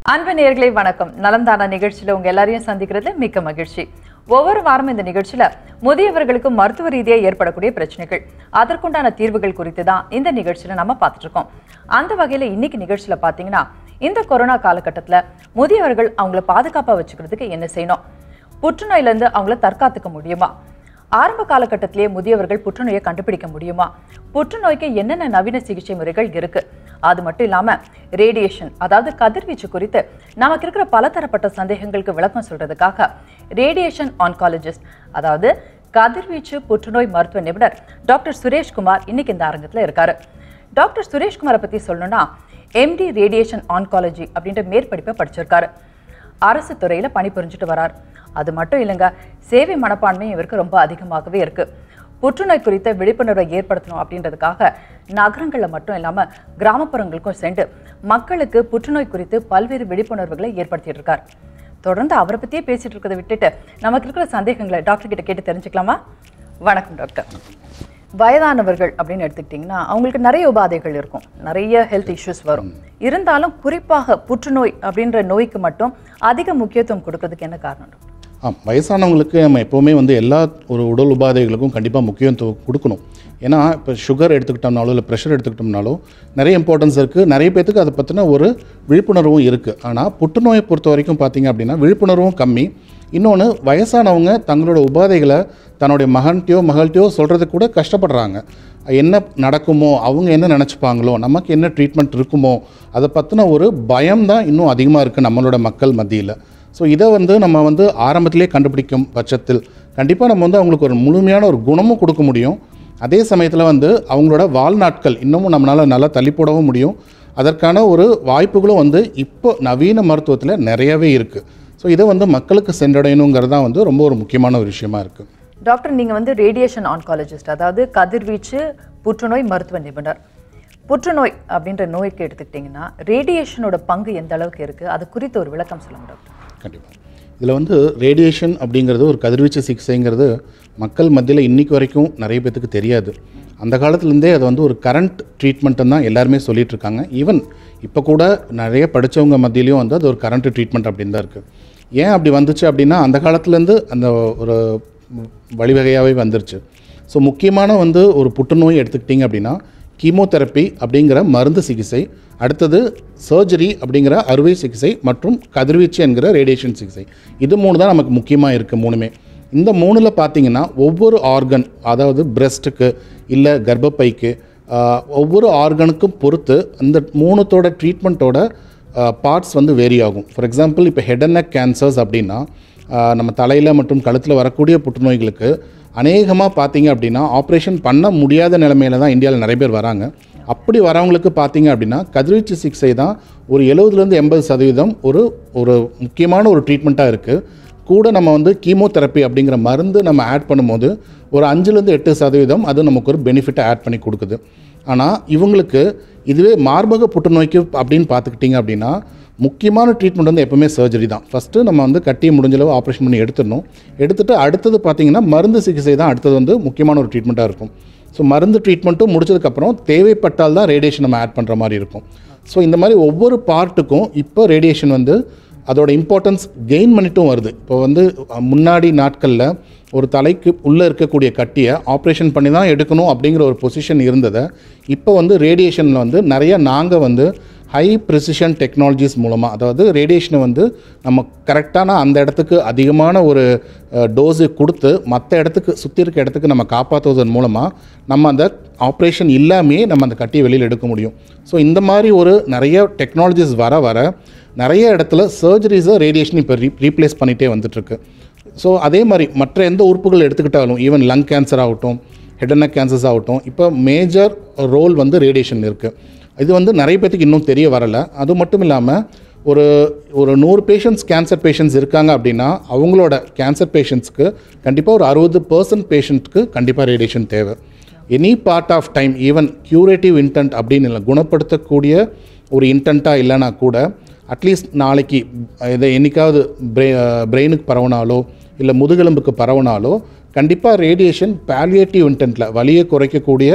அன்பு நேயர்களே வணக்கம் நலம்தானா நிகழ்ச்சியில உங்க எல்லாரையும் சந்திக்கிறது மிக்க மகிழ்ச்சி ஒவ்வொரு வாரம் இந்த நிகழ்ச்சியில முதியவர்களுக்கு மருத்துவ ரீதியா ஏற்படக்கூடிய பிரச்சனைகள் அதற்குண்டான தீர்வுகள் குறித்து தான் இந்த நிகழ்ச்சியில நம்ம பார்த்துட்டு இருக்கோம் அந்த வகையில இன்னைக்கு நிகழ்ச்சியில பாத்தீங்கன்னா இந்த கொரோனா காலகட்டத்துல முதியவர்கள் அவங்கள பாதுகாப்பா வச்சுக்கிறதுக்கு என்ன செய்யணும் புற்றுநோயில இருந்து அவங்கள தற்காத்துக்க முடியுமா ஆரம்ப காலகட்டத்திலேயே முதியவர்கள் புற்றுநோயை கண்டுபிடிக்க முடியுமா புற்றுநோய்க்கு என்னென்ன நவீன சிகிச்சை முறைகள் இருக்கு அது மட்டும் இல்லாம ரேடியேஷன் அதாவது கதிர்வீச்சு குறித்து நமக்கு இருக்கிற பலதரப்பட்ட சந்தேகங்களுக்கு விளக்கம் சொல்றதுக்காக ரேடியேஷன் ஆன்காலஜிஸ்ட் அதாவது கதிர்வீச்சு புற்றுநோய் மருத்துவ நிபுணர் டாக்டர் சுரேஷ்குமார் இன்னைக்கு இந்த அரங்கத்துல இருக்காரு டாக்டர் சுரேஷ்குமாரை பத்தி சொல்லணும்னா எம்டி ரேடியேஷன் ஆன்காலஜி அப்படின்ற மேற்படிப்பை படிச்சிருக்காரு அரசு துறையில பணிபுரிஞ்சுட்டு வரார் அது மட்டும் இல்லைங்க சேவை மனப்பான்மை இவருக்கு ரொம்ப அதிகமாகவே இருக்கு புற்றுநோய் குறித்த விழிப்புணர்வை ஏற்படுத்தணும் அப்படின்றதுக்காக நகரங்கள்ல மட்டும் இல்லாம கிராமப்புறங்களுக்கும் சென்று மக்களுக்கு புற்றுநோய் குறித்து பல்வேறு விழிப்புணர்வுகளை ஏற்படுத்திட்டு இருக்கார் தொடர்ந்து அவரை பத்தியே பேசிட்டு இருக்கிறத விட்டுட்டு நமக்கு இருக்கிற சந்தேகங்களை டாக்டர் கிட்ட கேட்டு தெரிஞ்சுக்கலாமா வணக்கம் டாக்டர் வயதானவர்கள் அப்படின்னு எடுத்துக்கிட்டிங்கன்னா அவங்களுக்கு நிறைய உபாதைகள் இருக்கும் நிறைய ஹெல்த் இஷ்யூஸ் வரும் இருந்தாலும் குறிப்பாக புற்றுநோய் அப்படின்ற நோய்க்கு மட்டும் அதிக முக்கியத்துவம் கொடுக்கறதுக்கு என்ன காரணம் டாக்டர்? ஆ வயசானவங்களுக்கு நம்ம எப்போவுமே வந்து எல்லா ஒரு உடல் உபாதைகளுக்கும் கண்டிப்பாக முக்கியத்துவம் கொடுக்கணும் ஏன்னா இப்போ சுகர் எடுத்துக்கிட்டோம்னாலோ இல்லை ப்ரெஷர் எடுத்துக்கிட்டோம்னாலோ நிறைய இம்பார்ட்டன்ஸ் இருக்குது நிறைய பேத்துக்கு அதை பற்றின ஒரு விழிப்புணர்வும் இருக்குது ஆனால் புற்றுநோயை பொறுத்த வரைக்கும் பார்த்தீங்க அப்படின்னா விழிப்புணர்வும் கம்மி இன்னொன்று வயசானவங்க தங்களோட உபாதைகளை தன்னுடைய மகன்கிட்டயோ மகள்கிட்டயோ சொல்கிறதுக்கு கூட கஷ்டப்படுறாங்க என்ன நடக்குமோ அவங்க என்ன நினச்சிப்பாங்களோ நமக்கு என்ன ட்ரீட்மெண்ட் இருக்குமோ அதை பற்றின ஒரு பயம் தான் இன்னும் அதிகமாக இருக்குது நம்மளோட மக்கள் மத்தியில் ஸோ இதை வந்து நம்ம வந்து ஆரம்பத்திலே கண்டுபிடிக்கும் பட்சத்தில் கண்டிப்பாக நம்ம வந்து அவங்களுக்கு ஒரு முழுமையான ஒரு குணமும் கொடுக்க முடியும் அதே சமயத்தில் வந்து அவங்களோட வாழ்நாட்கள் இன்னமும் நம்மளால் நல்லா தள்ளி போடவும் முடியும் அதற்கான ஒரு வாய்ப்புகளும் வந்து இப்போ நவீன மருத்துவத்தில் நிறையவே இருக்குது ஸோ இதை வந்து மக்களுக்கு சென்றடையணுங்கிறது தான் வந்து ரொம்ப ஒரு முக்கியமான ஒரு விஷயமா இருக்குது டாக்டர் நீங்க வந்து ரேடியேஷன் ஆன்காலஜிஸ்ட் அதாவது கதிர்வீச்சு புற்றுநோய் மருத்துவ நிபுணர் புற்றுநோய் அப்படின்ற நோய்க்கு எடுத்துக்கிட்டிங்கன்னா ரேடியேஷனோட பங்கு எந்த அளவுக்கு இருக்கு அது குறித்து ஒரு விளக்கம் சொல்லுங்க டாக்டர் கண்டிப்பாக இதில் வந்து ரேடியேஷன் அப்படிங்கிறது ஒரு கதிர்வீச்சு சிகிச்சைங்கிறது மக்கள் மத்தியில் இன்னைக்கு வரைக்கும் நிறைய பேத்துக்கு தெரியாது அந்த காலத்துலேருந்தே அது வந்து ஒரு கரண்ட் ட்ரீட்மெண்ட்டுன்னு தான் எல்லாருமே சொல்லிட்டு இருக்காங்க ஈவன் இப்போ கூட நிறைய படித்தவங்க மத்தியிலையும் வந்து அது ஒரு கரண்ட் ட்ரீட்மெண்ட் அப்படின்னு தான் இருக்குது ஏன் அப்படி வந்துச்சு அப்படின்னா அந்த காலத்துலேருந்து அந்த ஒரு வழிவகையாகவே வந்துருச்சு ஸோ முக்கியமான வந்து ஒரு புற்றுநோய் எடுத்துக்கிட்டிங்க அப்படின்னா கீமோதெரப்பி அப்படிங்கிற மருந்து சிகிச்சை அடுத்தது சர்ஜரி அப்படிங்கிற அறுவை சிகிச்சை மற்றும் கதிர்வீச்சு என்கிற ரேடியேஷன் சிகிச்சை இது மூணு தான் நமக்கு முக்கியமாக இருக்குது மூணுமே இந்த மூணில் பார்த்தீங்கன்னா ஒவ்வொரு ஆர்கன் அதாவது பிரஸ்ட்டுக்கு இல்லை கர்ப்பப்பைக்கு ஆஹ், ஒவ்வொரு ஆர்கனுக்கும் பொறுத்து அந்த மூணுத்தோட ட்ரீட்மெண்ட்டோட பார்ட்ஸ் வந்து வேரி ஆகும் ஃபார் எக்ஸாம்பிள் இப்போ ஹெட் அண்ட் நெக் கேன்சர்ஸ் அப்படின்னா ஆஹ், நம்ம தலையில் மற்றும் கழுத்தில் வரக்கூடிய புற்றுநோய்களுக்கு அநேகமாக பார்த்தீங்க அப்படின்னா ஆப்ரேஷன் பண்ண முடியாத நிலைமையில தான் இந்தியாவில் நிறைய பேர் வராங்க அப்படி வரவங்களுக்கு பார்த்தீங்க அப்படின்னா கதிர்வீச்சு சிகிச்சை தான் ஒரு எழுபதுலேருந்து எண்பது சதவீதம் ஒரு ஒரு முக்கியமான ஒரு ட்ரீட்மெண்ட்டாக இருக்குது கூட நம்ம வந்து கீமோதெரப்பி அப்படிங்கிற மருந்து நம்ம ஆட் பண்ணும்போது ஒரு அஞ்சுலேருந்து எட்டு சதவீதம் அது நமக்கு ஒரு பெனிஃபிட்டை ஆட் பண்ணி கொடுக்குது ஆனால் இவங்களுக்கு இதுவே மார்பக புற்றுநோய்க்கு அப்படின்னு பார்த்துக்கிட்டிங்க அப்படின்னா முக்கியமான ட்ரீட்மெண்ட் வந்து எப்பவுமே சர்ஜரி தான் ஃபஸ்ட்டு நம்ம வந்து கட்டியை முடிஞ்சளவு ஆப்ரேஷன் பண்ணி எடுத்துடணும் எடுத்துட்டு அடுத்தது பார்த்தீங்கன்னா மருந்து சிகிச்சை தான் அடுத்தது வந்து முக்கியமான ஒரு ட்ரீட்மெண்ட்டாக இருக்கும் ஸோ மருந்து ட்ரீட்மெண்ட்டும் முடிச்சதுக்கப்புறம் தேவைப்பட்டால் தான் ரேடியேஷன் நம்ம ஆட் பண்ணுற மாதிரி இருக்கும் ஸோ இந்த மாதிரி ஒவ்வொரு பார்ட்டுக்கும் இப்போ ரேடியேஷன் வந்து அதோட இம்பார்ட்டன்ஸ் கெயின் பண்ணிட்டும் வருது இப்போ வந்து அஹ், முன்னாடி நாட்களில் ஒரு தலைக்கு உள்ளே இருக்கக்கூடிய கட்டியை ஆப்ரேஷன் பண்ணி தான் எடுக்கணும் அப்படிங்கிற ஒரு பொசிஷன் இருந்ததை இப்போ வந்து ரேடியேஷனில் வந்து நிறைய நாங்கள் வந்து ஹை ப்ரிசிஷன் டெக்னாலஜிஸ் மூலமாக அதாவது ரேடியேஷனை வந்து நம்ம கரெக்டான அந்த இடத்துக்கு அதிகமான ஒரு டோஸு கொடுத்து மற்ற இடத்துக்கு சுற்றி இருக்க இடத்துக்கு நம்ம காப்பாற்றுவதன் மூலமாக நம்ம அந்த ஆப்ரேஷன் இல்லாமையே நம்ம அந்த கட்டியை வெளியில் எடுக்க முடியும் ஸோ இந்த மாதிரி ஒரு நிறைய டெக்னாலஜிஸ் வர வர நிறைய இடத்துல சர்ஜரிஸை ரேடியேஷன் இப்போ ரீ ரீப்ளேஸ் பண்ணிகிட்டே வந்துட்டுருக்கு ஸோ அதே மாதிரி மற்ற எந்த உறுப்புகள் எடுத்துக்கிட்டாலும் ஈவன் லங் கேன்சர் ஆகட்டும் ஹெட் அண்ட் கேன்சர்ஸ் ஆகட்டும் இப்போ மேஜர் ரோல் வந்து ரேடியேஷன் இருக்குது இது வந்து நிறைய பேத்துக்கு இன்னும் தெரிய வரலை அது மட்டும் இல்லாமல் ஒரு ஒரு நூறு பேஷண்ட்ஸ் கேன்சர் பேஷண்ட்ஸ் இருக்காங்க அப்படின்னா அவங்களோட கேன்சர் பேஷண்ட்ஸ்க்கு கண்டிப்பாக ஒரு அறுபது பர்சன்ட் பேஷண்ட்க்கு கண்டிப்பாக ரேடியேஷன் தேவை any part of time even curative intent அப்படின்னு இல்லை குணப்படுத்தக்கூடிய ஒரு இன்டென்ட்டாக இல்லைனா கூட அட்லீஸ்ட் நாளைக்கு இதை என்னைக்காவது பிரெ பிரெயினுக்கு பரவுனாலோ இல்லை முதுகெலும்புக்கு பரவுனாலோ கண்டிப்பாக ரேடியேஷன் பேலியேட்டிவ் இன்டென்ட்டில் வலியை குறைக்கக்கூடிய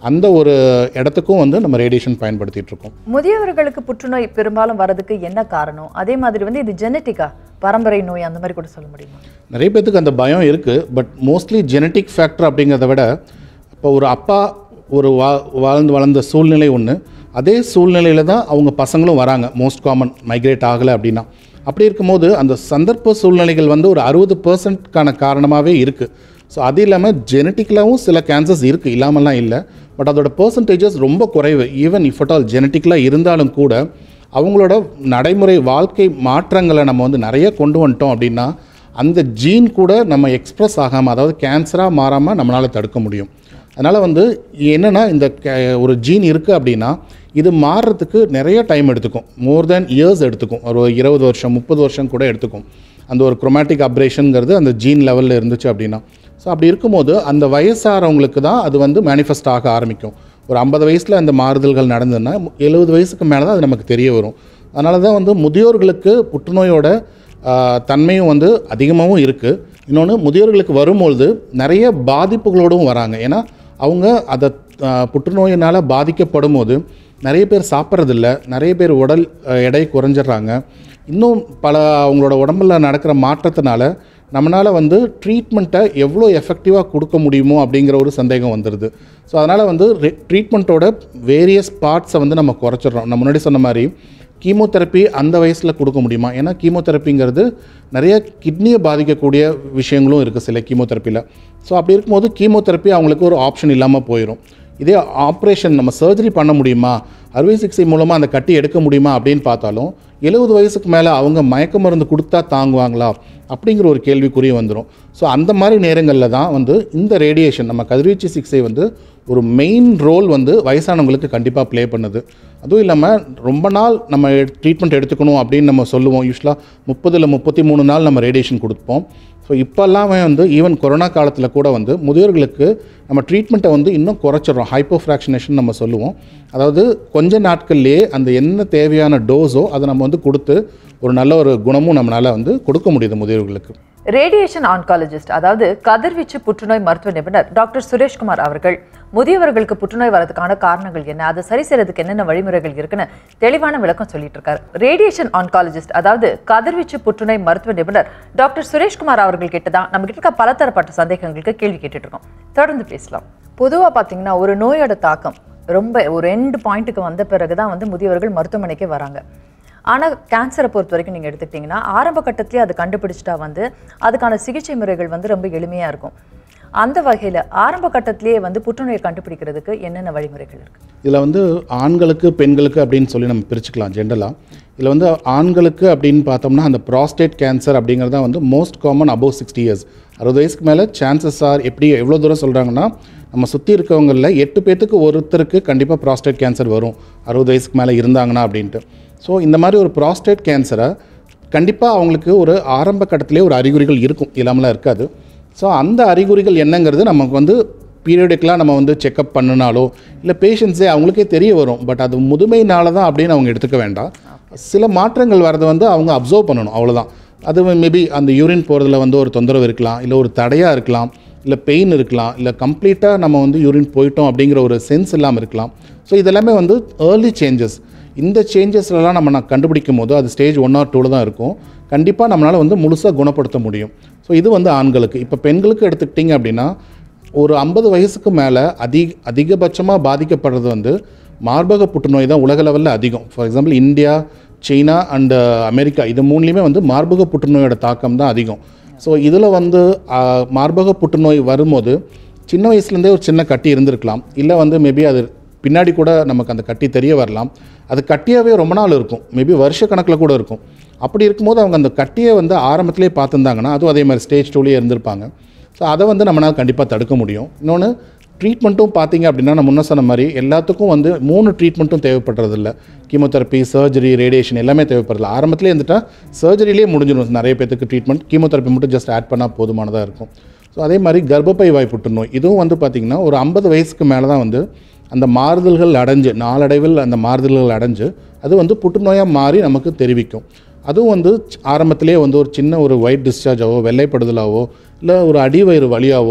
அந்த ஒரு இடத்துக்கும் வந்து நம்ம ரேடியேஷன் பயன்படுத்திட்டு இருக்கோம் முதியவர்களுக்கு புற்றுநோய் பெரும்பாலும் வரதுக்கு என்ன காரணம் அதே மாதிரி வந்து இது ஜெனட்டிக்கா பரம்பரை நோய் அந்த மாதிரி கூட சொல்ல முடியுமா நிறைய பேத்துக்கு அந்த பயம் இருக்குது பட் மோஸ்ட்லி ஜெனட்டிக் ஃபேக்டர் அப்படிங்கிறத விட இப்போ ஒரு அப்பா ஒரு வா வாழ்ந்து வளர்ந்த சூழ்நிலை ஒன்று அதே சூழ்நிலையில் தான் அவங்க பசங்களும் வராங்க மோஸ்ட் காமன் மைக்ரேட் ஆகலை அப்படின்னா அப்படி இருக்கும்போது அந்த சந்தர்ப்ப சூழ்நிலைகள் வந்து ஒரு அறுபது பர்சன்ட்கான காரணமாகவே இருக்குது ஸோ அது இல்லாமல் ஜெனட்டிக்கலாகவும் சில கேன்சர்ஸ் இருக்குது இல்லாமலாம் இல்லை பட் அதோட பர்சன்டேஜஸ் ரொம்ப குறைவு ஈவன் இஃப் அட் ஆல் ஜெனட்டிக்கலாக இருந்தாலும் கூட அவங்களோட நடைமுறை வாழ்க்கை மாற்றங்களை நம்ம வந்து நிறைய கொண்டு வந்துட்டோம் அப்படின்னா அந்த ஜீன் கூட நம்ம எக்ஸ்ப்ரெஸ் ஆகாமல் அதாவது கேன்சராக மாறாமல் நம்மளால் தடுக்க முடியும் அதனால் வந்து என்னென்னா இந்த கே- ஒரு ஜீன் இருக்குது அப்படின்னா இது மாறுறதுக்கு நிறைய டைம் எடுத்துக்கும் மோர் தேன் இயர்ஸ் எடுத்துக்கும் ஒரு இருபது வருஷம் முப்பது வருஷம் கூட எடுத்துக்கும் அந்த ஒரு குரோமேட்டிக் அப்ரேஷனுங்கிறது அந்த ஜீன் லெவலில் இருந்துச்சு அப்படின்னா ஸோ அப்படி இருக்கும்போது அந்த வயசாகிறவங்களுக்கு தான் அது வந்து மேனிஃபெஸ்ட் ஆக ஆரம்பிக்கும் ஒரு ஐம்பது வயசில் அந்த மாறுதல்கள் நடந்ததுன்னா எழுபது வயசுக்கு மேலே தான் அது நமக்கு தெரிய வரும் அதனால தான் வந்து முதியோர்களுக்கு புற்றுநோயோட ஆஹ், தன்மையும் வந்து அதிகமாகவும் இருக்குது இன்னொன்று முதியோர்களுக்கு வரும்பொழுது நிறைய பாதிப்புகளோடும் வராங்க ஏன்னா அவங்க அதை ஆஹ், புற்றுநோயினால் பாதிக்கப்படும் போது நிறைய பேர் சாப்பிட்றதில்ல நிறைய பேர் உடல் ஆஹ், எடை குறைஞ்சிடுறாங்க இன்னும் பல அவங்களோட உடம்புல நடக்கிற மாற்றத்தினால நம்மளால் வந்து ட்ரீட்மெண்ட்டை எவ்வளோ எஃபெக்டிவாக கொடுக்க முடியுமோ அப்படிங்கிற ஒரு சந்தேகம் வந்துடுது ஸோ அதனால் வந்து ட்ரீட்மெண்ட்டோட வேரியஸ் பார்ட்ஸை வந்து நம்ம குறைச்சிடுறோம் நான் முன்னாடி சொன்ன மாதிரி கீமோதெரப்பி அந்த வயசில் கொடுக்க முடியுமா ஏன்னா கீமோதெரப்பிங்கிறது நிறைய கிட்னியை பாதிக்கக்கூடிய விஷயங்களும் இருக்குது சில கீமோதெரப்பியில் ஸோ அப்படி இருக்கும்போது கீமோதெரப்பி அவங்களுக்கு ஒரு ஆப்ஷன் இல்லாமல் போயிடும் இதே ஆப்ரேஷன் நம்ம சர்ஜரி பண்ண முடியுமா அறுவை சிகிச்சை மூலமாக அந்த கட்டி எடுக்க முடியுமா அப்படின்னு பார்த்தாலும் எழுபது வயசுக்கு மேலே அவங்க மயக்க மருந்து கொடுத்தா தாங்குவாங்களா அப்படிங்கிற ஒரு கேள்விக்குறி வந்துடும் ஸோ அந்த மாதிரி நேரங்களில் தான் வந்து இந்த ரேடியேஷன் நம்ம கதிர்வீச்சு சிகிச்சை வந்து ஒரு மெயின் ரோல் வந்து வயசானவங்களுக்கு கண்டிப்பாக ப்ளே பண்ணுது அதுவும் இல்லாமல் ரொம்ப நாள் நம்ம ட்ரீட்மெண்ட் எடுத்துக்கணும் அப்படின்னு நம்ம சொல்லுவோம் யூஸ்வலாக முப்பதில் முப்பத்தி மூணு நாள் நம்ம ரேடியேஷன் கொடுப்போம் ஸோ இப்போல்லாமே வந்து ஈவன் கொரோனா காலத்தில் கூட வந்து முதியோர்களுக்கு நம்ம ட்ரீட்மெண்ட்டை வந்து இன்னும் குறைச்சிடுறோம் ஹைப்போஃப்ராக்ஷனேஷன் நம்ம சொல்லுவோம் அதாவது கொஞ்ச நாட்கள்லேயே அந்த என்ன தேவையான டோஸோ அதை நம்ம வந்து கொடுத்து ஒரு நல்ல ஒரு குணமும் நம்மளால் வந்து கொடுக்க முடியுது முதியோர்களுக்கு ரேடியேஷன் ஆன்காலஜிஸ்ட் அதாவது கதிர்வீச்சு புற்றுநோய் மருத்துவ நிபுணர் டாக்டர் சுரேஷ்குமார் அவர்கள் முதியவர்களுக்கு புற்றுநோய் வரதுக்கான காரணங்கள் என்ன அதை சரி செய்யறதுக்கு என்னென்ன வழிமுறைகள் இருக்குன்னு தெளிவான விளக்கம் சொல்லிட்டு இருக்காரு ரேடியேஷன் ஆன்காலஜிஸ்ட் அதாவது கதிர்வீச்சு புற்றுநோய் மருத்துவ நிபுணர் டாக்டர் சுரேஷ்குமார் அவர்கள் கிட்ட தான் நம்ம கிட்ட இருக்க பலதரப்பட்ட சந்தேகங்களுக்கு கேள்வி கேட்டுட்டு இருக்கோம் தொடர்ந்து பேசலாம் பொதுவா பாத்தீங்கன்னா ஒரு நோயோட தாக்கம் ரொம்ப ஒரு ரெண்டு பாயிண்ட்டுக்கு வந்த பிறகு தான் வந்து முதியவர்கள் மருத்துவமனைக்கே வராங்க ஆனால் கேன்சரை பொறுத்த வரைக்கும் நீங்கள் எடுத்துக்கிட்டிங்கன்னா ஆரம்ப கட்டத்திலே அது கண்டுபிடிச்சிட்டா வந்து அதுக்கான சிகிச்சை முறைகள் வந்து ரொம்ப எளிமையாக இருக்கும் அந்த வகையில் ஆரம்ப கட்டத்திலேயே வந்து புற்றுநோயை கண்டுபிடிக்கிறதுக்கு என்னென்ன வழிமுறைகள் இருக்குது இதில் வந்து ஆண்களுக்கு பெண்களுக்கு அப்படின்னு சொல்லி நம்ம பிரிச்சுக்கலாம் ஜென்ரலாக இதில் வந்து ஆண்களுக்கு அப்படின்னு பார்த்தோம்னா அந்த ப்ராஸ்டேட் கேன்சர் அப்படிங்கிறது தான் வந்து most common above sixty years அறுபது வயசுக்கு மேலே சான்சஸ் ஆர் எப்படி எவ்வளோ தூரம் சொல்கிறாங்கன்னா நம்ம சுற்றி இருக்கவங்களில் எட்டு பேர்த்துக்கு ஒருத்தருக்கு கண்டிப்பாக ப்ராஸ்டேட் கேன்சர் வரும் அறுபது வயசுக்கு மேலே இருந்தாங்கன்னா அப்படின்ட்டு ஸோ இந்த மாதிரி ஒரு ப்ராஸ்டேட் கேன்சரை கண்டிப்பாக அவங்களுக்கு ஒரு ஆரம்ப கட்டத்திலே ஒரு அறிகுறிகள் இருக்கும் இல்லாமலாம் இருக்காது ஸோ அந்த அறிகுறிகள் என்னங்கிறது நமக்கு வந்து பீரியடிக்கலாக நம்ம வந்து செக்கப் பண்ணினாலோ இல்லை பேஷண்ட்ஸே அவங்களுக்கே தெரிய வரும் பட் அது முதுமையினால தான் அப்படின்னு அவங்க எடுத்துக்க வேண்டாம் சில மாற்றங்கள் வரதை வந்து அவங்க அப்சர்வ் பண்ணணும் அவ்வளோதான் அது மேபி அந்த யூரின் போகிறதுல வந்து ஒரு தொந்தரவு இருக்கலாம் இல்லை ஒரு தடையாக இருக்கலாம் இல்லை பெயின் இருக்கலாம் இல்லை கம்ப்ளீட்டாக நம்ம வந்து யூரின் போயிட்டோம் அப்படிங்கிற ஒரு சென்ஸ் இல்லாமல் இருக்கலாம் ஸோ இதெல்லாமே வந்து ஏர்லி சேஞ்சஸ் இந்த சேஞ்சஸ்லாம் நம்ம நான் கண்டுபிடிக்கும் போது அது ஸ்டேஜ் ஒன் ஆர் டூவில் தான் இருக்கும் கண்டிப்பாக நம்மளால் வந்து முழுசாக குணப்படுத்த முடியும் ஸோ இது வந்து ஆண்களுக்கு இப்போ பெண்களுக்கு எடுத்துக்கிட்டிங்க அப்படின்னா ஒரு ஐம்பது வயசுக்கு மேலே அதிக அதிகபட்சமாக பாதிக்கப்படுறது வந்து மார்பக புற்றுநோய் தான் உலக லெவலில் அதிகம் ஃபார் எக்ஸாம்பிள் இந்தியா சீனா அண்ட் அமெரிக்கா இது மூணுலேயுமே வந்து மார்பக புற்றுநோயோட தாக்கம் தான் அதிகம் ஸோ இதில் வந்து ஆஹ், மார்பக புற்றுநோய் வரும்போது சின்ன வயசுலேருந்தே ஒரு சின்ன கட்டி இருந்திருக்கலாம் இல்லை வந்து மேபி அது பின்னாடி கூட நமக்கு அந்த கட்டி தெரிய வரலாம் அது கட்டியாகவே ரொம்ப நாள் இருக்கும் மேபி வருஷ கணக்கில் கூட இருக்கும் அப்படி இருக்கும்போது அவங்க அந்த கட்டியை வந்து ஆரம்பத்திலே பார்த்துருந்தாங்கன்னா அதுவும் அதே மாதிரி ஸ்டேஜ் டூலேயே இருந்திருப்பாங்க ஸோ அதை வந்து நம்மளால் கண்டிப்பாக தடுக்க முடியும் இன்னொன்று ட்ரீட்மெண்ட்டும் பார்த்தீங்க அப்படின்னா நான் முன்ன சொன்ன மாதிரி எல்லாத்துக்கும் வந்து மூணு ட்ரீட்மெண்ட்டும் தேவைப்படுறதில்ல கீமோதெரப்பி சர்ஜரி ரேடியேஷன் எல்லாமே தேவைப்படுறதில்ல ஆரம்பத்திலே இருந்துட்டா சர்ஜரியிலே முடிஞ்சிடும் நிறைய பேத்துக்கு ட்ரீட்மெண்ட் கீமோதெரப்பி மட்டும் ஜஸ்ட் ஆட் பண்ணால் போதுமானதாக இருக்கும் ஸோ அதே மாதிரி கர்ப்பப்பை வாய் புற்றுநோய் இதுவும் வந்து பார்த்திங்கன்னா ஒரு ஐம்பது வயசுக்கு மேலே தான் வந்து அந்த மாறுதல்கள் அடைஞ்சு நாளடைவில் அந்த மாறுதல்கள் அடைஞ்சு அது வந்து புற்றுநோயாக மாறி நமக்கு தெரிவிக்கும் அதுவும் வந்து ஆரம்பத்திலே வந்து ஒரு சின்ன ஒரு ஒயிட் டிஸ்சார்ஜாவோ வெள்ளைப்படுதலாவோ இல்லை ஒரு அடிவயிறு வலியாவோ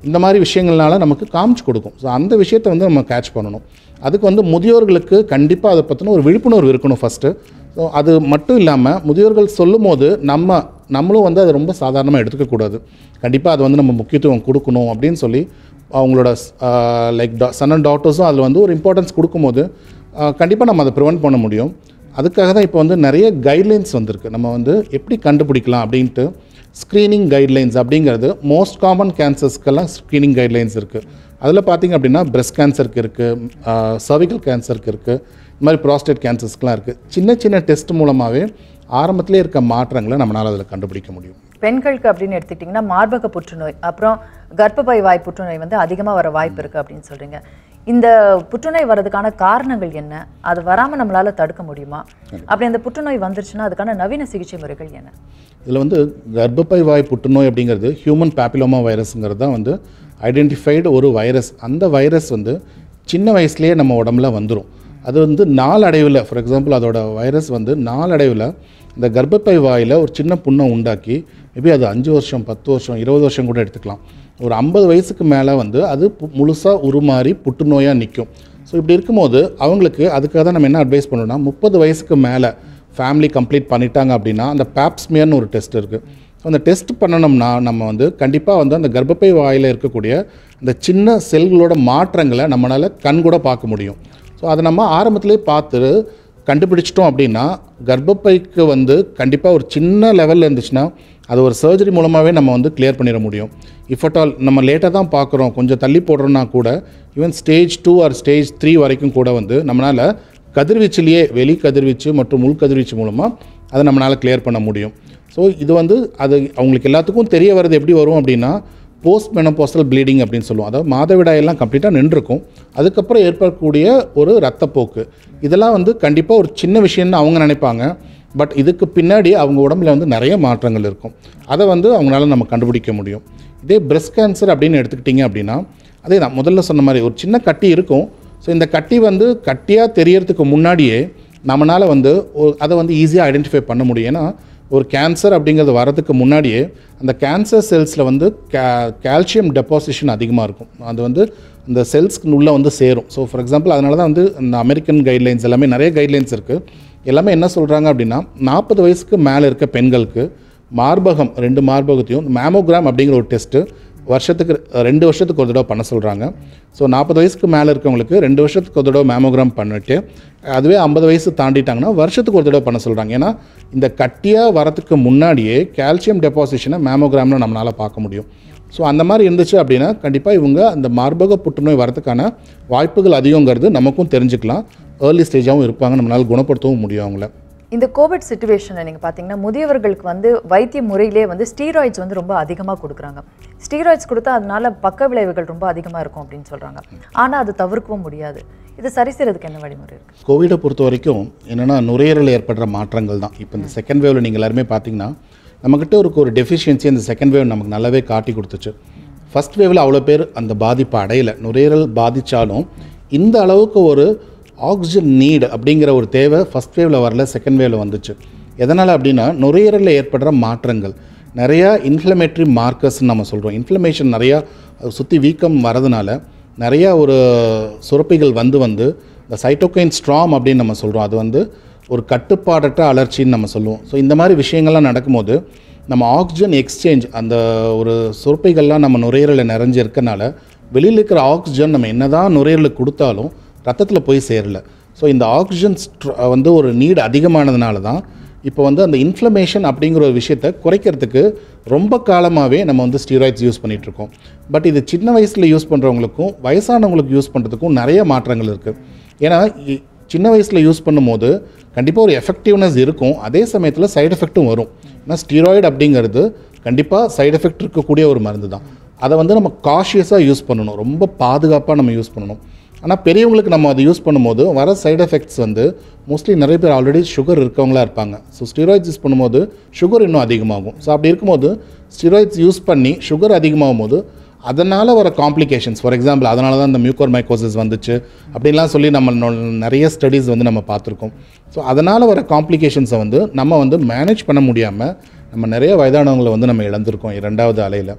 இந்த மாதிரி விஷயங்கள்னால நமக்கு காமிச்சு கொடுக்கும் ஸோ அந்த விஷயத்தை வந்து நம்ம கேட்ச் பண்ணணும் அதுக்கு வந்து முதியோர்களுக்கு கண்டிப்பாக அதை பற்றின ஒரு விழிப்புணர்வு இருக்கணும் ஃபஸ்ட்டு ஸோ அது மட்டும் இல்லாமல் முதியோர்கள் சொல்லும் போது நம்ம நம்மளும் வந்து அதை ரொம்ப சாதாரணமாக எடுத்துக்கக்கூடாது கண்டிப்பாக அது வந்து நம்ம முக்கியத்துவம் கொடுக்கணும் அப்படின்னு சொல்லி அவங்களோட லைக் சன் அண்ட் டாட்டர்ஸும் அதில் வந்து ஒரு இம்பார்ட்டன்ஸ் கொடுக்கும்போது கண்டிப்பாக நம்ம அதை ப்ரிவெண்ட் பண்ண முடியும் அதுக்காக தான் இப்போ வந்து நிறைய கைட்லைன்ஸ் வந்திருக்கு நம்ம வந்து எப்படி கண்டுபிடிக்கலாம் அப்படின்ட்டு ஸ்க்ரீனிங் கைட்லைன்ஸ் அப்படிங்கிறது மோஸ்ட் காமன் கேன்சர்ஸ்க்கெல்லாம் ஸ்க்ரீனிங் கைட்லைன்ஸ் இருக்குது அதில் பார்த்திங்க அப்படின்னா பிரஸ்ட் கேன்சருக்கு இருக்குது சர்விக்கல் கேன்சருக்கு இருக்குது இந்த மாதிரி ப்ராஸ்டேட் கேன்சர்ஸ்க்கெலாம் இருக்குது சின்ன சின்ன டெஸ்ட் மூலமாகவே ஆரம்பத்திலே இருக்க மாற்றங்களை நம்மளால் அதில் கண்டுபிடிக்க முடியும் பெண்களுக்கு அப்படின்னு எடுத்துக்கிட்டிங்கன்னா மார்பக புற்றுநோய் அப்புறம் கர்ப்பப்பை வாய் புற்றுநோய் வந்து அதிகமாக வர வாய்ப்பு இருக்குது அப்படின்னு சொல்கிறீங்க இந்த புற்றுநோய் வர்றதுக்கான காரணங்கள் என்ன அது வராமல் நம்மளால் தடுக்க முடியுமா அப்படி அந்த புற்றுநோய் வந்துருச்சுன்னா அதுக்கான நவீன சிகிச்சை முறைகள் என்ன இதில் வந்து கர்ப்பப்பை வாய் புற்றுநோய் அப்படிங்கிறது ஹியூமன் பேப்பிலோமா வைரஸ்ங்கிறது தான் வந்து ஐடென்டிஃபைடு ஒரு வைரஸ் அந்த வைரஸ் வந்து சின்ன வயசுலேயே நம்ம உடம்புல வந்துடும் அது வந்து நாளடைவில் ஃபார் எக்ஸாம்பிள் அதோட வைரஸ் வந்து நாளடைவில் இந்த கர்ப்பப்பை வாயில் ஒரு சின்ன புண்ணை உண்டாக்கி மேபி அது அஞ்சு வருஷம் பத்து வருஷம் இருபது வருஷம் கூட எடுத்துக்கலாம் ஒரு ஐம்பது வயசுக்கு மேலே வந்து அது முழுசாக உருமாறி புற்றுநோயாக நிற்கும் ஸோ இப்படி இருக்கும்போது அவங்களுக்கு அதுக்காக தான் நம்ம என்ன அட்வைஸ் பண்ணணும்னா முப்பது வயசுக்கு மேலே ஃபேமிலி கம்ப்ளீட் பண்ணிட்டாங்க அப்படின்னா அந்த பேப்ஸ்மியர்னு ஒரு டெஸ்ட் இருக்குது ஸோ அந்த டெஸ்ட் பண்ணணும்னா நம்ம வந்து கண்டிப்பாக வந்து அந்த கர்ப்பப்பை வாயில் இருக்கக்கூடிய அந்த சின்ன செல்களோட மாற்றங்களை நம்மளால் கண் கூட பார்க்க முடியும் ஸோ அதை நம்ம ஆரம்பத்திலே பார்த்து கண்டுபிடிச்சிட்டோம் அப்படின்னா கர்ப்பப்பைக்கு வந்து கண்டிப்பாக ஒரு சின்ன லெவலில் இருந்துச்சுன்னா அது ஒரு சர்ஜரி மூலமாகவே நம்ம வந்து கிளியர் பண்ணிட முடியும் இஃப் அட் ஆல் நம்ம லேட்டாக தான் பார்க்குறோம் கொஞ்சம் தள்ளி போடுறோன்னா கூட even stage two or stage three வரைக்கும் கூட வந்து நம்மளால் கதிர்வீச்சிலேயே வெளி கதிர்வீச்சு மற்றும் உள் கதிர்வீச்சு மூலமாக அதை நம்மளால் கிளியர் பண்ண முடியும் ஸோ இது வந்து அது அவங்களுக்கு எல்லாத்துக்கும் தெரிய வர்றது எப்படி வரும் அப்படின்னா போஸ்ட் மெனோபாசல் ப்ளீடிங் அப்படின்னு சொல்லுவோம் அதாவது மாதவிடாயெல்லாம் கம்ப்ளீட்டாக நின்றுருக்கும் அதுக்கப்புறம் ஏற்படக்கூடிய ஒரு ரத்தப்போக்கு இதெல்லாம் வந்து கண்டிப்பாக ஒரு சின்ன விஷயம்னு அவங்க நினைப்பாங்க பட் இதுக்கு பின்னாடி அவங்க உடம்புல வந்து நிறைய மாற்றங்கள் இருக்கும் அதை வந்து அவங்களால நம்ம கண்டுபிடிக்க முடியும் இதே பிரஸ்ட் கேன்சர் அப்படின்னு எடுத்துக்கிட்டிங்க அப்படின்னா அதே தான் முதல்ல சொன்ன மாதிரி ஒரு சின்ன கட்டி இருக்கும் ஸோ இந்த கட்டி வந்து கட்டியாக தெரியறதுக்கு முன்னாடியே நம்மளால் வந்து ஒரு- அதை வந்து ஈஸியாக ஐடென்டிஃபை பண்ண முடியும் ஏன்னா ஒரு கேன்சர் அப்படிங்கிறது வரதுக்கு முன்னாடியே அந்த கேன்சர் செல்ஸில் வந்து கே கால்சியம் டெபாசிஷன் அதிகமாக இருக்கும் அது வந்து அந்த செல்ஸ்க்கு உள்ளே வந்து சேரும் ஸோ ஃபார் எக்ஸாம்பிள் அதனால தான் வந்து இந்த அமெரிக்கன் கைட்லைன்ஸ் எல்லாமே நிறைய கைட்லைன்ஸ் இருக்குது எல்லாமே என்ன சொல்கிறாங்க அப்படின்னா நாற்பது வயசுக்கு மேலே இருக்க பெண்களுக்கு மார்பகம் ரெண்டு மார்பகத்தையும் மேமோகிராம் அப்படிங்கிற ஒரு டெஸ்ட்டு வருஷத்துக்கு ரெண்டு வருஷத்துக்கு ஒரு தடவை பண்ண சொல்கிறாங்க ஸோ நாற்பது வயசுக்கு மேலே இருக்கவங்களுக்கு ரெண்டு வருஷத்துக்கு ஒரு தடவை மேமோகிராம் பண்ணிட்டு அதுவே ஐம்பது வயசு தாண்டிட்டாங்கன்னா வருஷத்துக்கு ஒரு தடவை பண்ண சொல்கிறாங்க ஏன்னா இந்த கட்டியாக வரத்துக்கு முன்னாடியே கால்சியம் டெபாசிஷனை மேமோகிராமில் நம்மளால் பார்க்க முடியும் ஸோ அந்த மாதிரி இருந்துச்சு அப்படின்னா கண்டிப்பாக இவங்க அந்த மார்பக புற்றுநோய் வரதுக்கான வாய்ப்புகள் அதிகங்கிறது நமக்கும் தெரிஞ்சுக்கலாம் ஏர்லி ஸ்டேஜாகவும் இருப்பாங்க நம்மளால் குணப்படுத்தவும் முடியும் அவங்கள இந்த கோவிட் சுச்சுவேஷனில் நீங்கள் பார்த்தீங்கன்னா முதியவர்களுக்கு வந்து வைத்திய முறையிலே வந்து ஸ்டீராய்ட்ஸ் வந்து ரொம்ப அதிகமாக கொடுக்குறாங்க ஸ்டீராய்ட்ஸ் கொடுத்தா அதனால பக்க விளைவுகள் ரொம்ப அதிகமாக இருக்கும் அப்படின்னு சொல்கிறாங்க ஆனால் அது தவிர்க்கவும் முடியாது இது சரி செய்யறதுக்கு என்ன வழிமுறை இருக்குது கோவிடை பொறுத்த வரைக்கும் என்னென்னா நுரையீரலில் ஏற்படுற மாற்றங்கள் தான் இப்போ இந்த செகண்ட் வேவ்ல நீங்கள் எல்லாருமே பார்த்தீங்கன்னா நம்மக்கிட்ட இருக்க ஒரு டெஃபிஷியன்சி அந்த செகண்ட் வேவ் நமக்கு நல்லாவே காட்டி கொடுத்துச்சு ஃபர்ஸ்ட் வேவில் அவ்வளோ பேர் அந்த பாதிப்பை அடையலை நுரையீரல் பாதித்தாலும் இந்த அளவுக்கு ஒரு ஆக்சிஜன் நீட் அப்படிங்கிற ஒரு தேவை ஃபர்ஸ்ட் வேவில் வரல செகண்ட் வேவில் வந்துச்சு எதனால் அப்படின்னா நுரையீரலில் ஏற்படுற மாற்றங்கள் நிறையா இன்ஃப்ளமேட்டரி மார்க்கர்ஸ்னு நம்ம சொல்கிறோம் இன்ஃப்ளமேஷன் நிறையா சுற்றி வீக்கம் வரதுனால நிறையா ஒரு சுரப்பிகள் வந்து வந்து இந்த சைட்டோகைன் ஸ்ட்ராம் அப்படின்னு நம்ம சொல்கிறோம் அது வந்து ஒரு கட்டுப்பாடற்ற அலர்ச்சின்னு நம்ம சொல்லுவோம் ஸோ இந்த மாதிரி விஷயங்கள்லாம் நடக்கும்போது நம்ம ஆக்சிஜன் எக்ஸ்சேஞ்ச் அந்த ஒரு சுரப்பிகள்லாம் நம்ம நுரையீரலில் நிறைஞ்சு இருக்கனால வெளியில் இருக்கிற ஆக்சிஜன் நம்ம என்னதான் நுரையீரலுக்கு கொடுத்தாலும் ரத்தத்தில் போய் சேரல ஸோ இந்த ஆக்சிஜன் ஸ்ட்ர- வந்து ஒரு நீட் அதிகமானதுனால தான் இப்போ வந்து அந்த இன்ஃப்ளமேஷன் அப்படிங்கிற ஒரு விஷயத்தை குறைக்கிறதுக்கு ரொம்ப காலமாகவே நம்ம வந்து ஸ்டீராய்ட்ஸ் யூஸ் பண்ணிட்டு இருக்கோம் பட் இது சின்ன வயசில் யூஸ் பண்ணுறவங்களுக்கும் வயசானவங்களுக்கு யூஸ் பண்ணுறதுக்கும் நிறைய மாற்றங்கள் இருக்குது ஏன்னா இ- சின்ன வயசில் யூஸ் பண்ணும்போது கண்டிப்பாக ஒரு எஃபெக்டிவ்னஸ் இருக்கும் அதே சமயத்தில் சைடு எஃபெக்ட்டும் வரும் ஏன்னா ஸ்டீராய்டு அப்படிங்கிறது கண்டிப்பாக சைடு எஃபெக்ட் இருக்கக்கூடிய ஒரு மருந்து தான் அதை வந்து நம்ம காஷியஸாக யூஸ் பண்ணணும் ரொம்ப பாதுகாப்பாக நம்ம யூஸ் பண்ணணும் ஆனால் பெரியவங்களுக்கு நம்ம அதை யூஸ் பண்ணும்போது வர சைடு எஃபெக்ட்ஸ் வந்து மோஸ்ட்லி நிறைய பேர் ஆல்ரெடி சுகர் இருக்கவங்களா இருப்பாங்க ஸோ ஸ்டீராய்ட்ஸ் யூஸ் பண்ணும்போது சுகர் இன்னும் அதிகமாகும் ஸோ அப்படி இருக்கும்போது ஸ்டீராய்ட்ஸ் யூஸ் பண்ணி சுகர் அதிகமாகும் போது அதனால் வர காம்ப்ளிகேஷன்ஸ் ஃபார் எக்ஸாம்பிள் அதனால தான் இந்த மியூக்கோர் மைக்கோசிஸ் வந்துச்சு அப்படின்லாம் சொல்லி நம்ம நொ- நிறைய ஸ்டடீஸ் வந்து நம்ம பார்த்துருக்கோம் ஸோ அதனால் வர காம்ப்ளிகேஷன்ஸை வந்து நம்ம வந்து மேனேஜ் பண்ண முடியாமல் நம்ம நிறைய வயதானவங்களை வந்து நம்ம இழந்திருக்கோம் இரண்டாவது அலையில்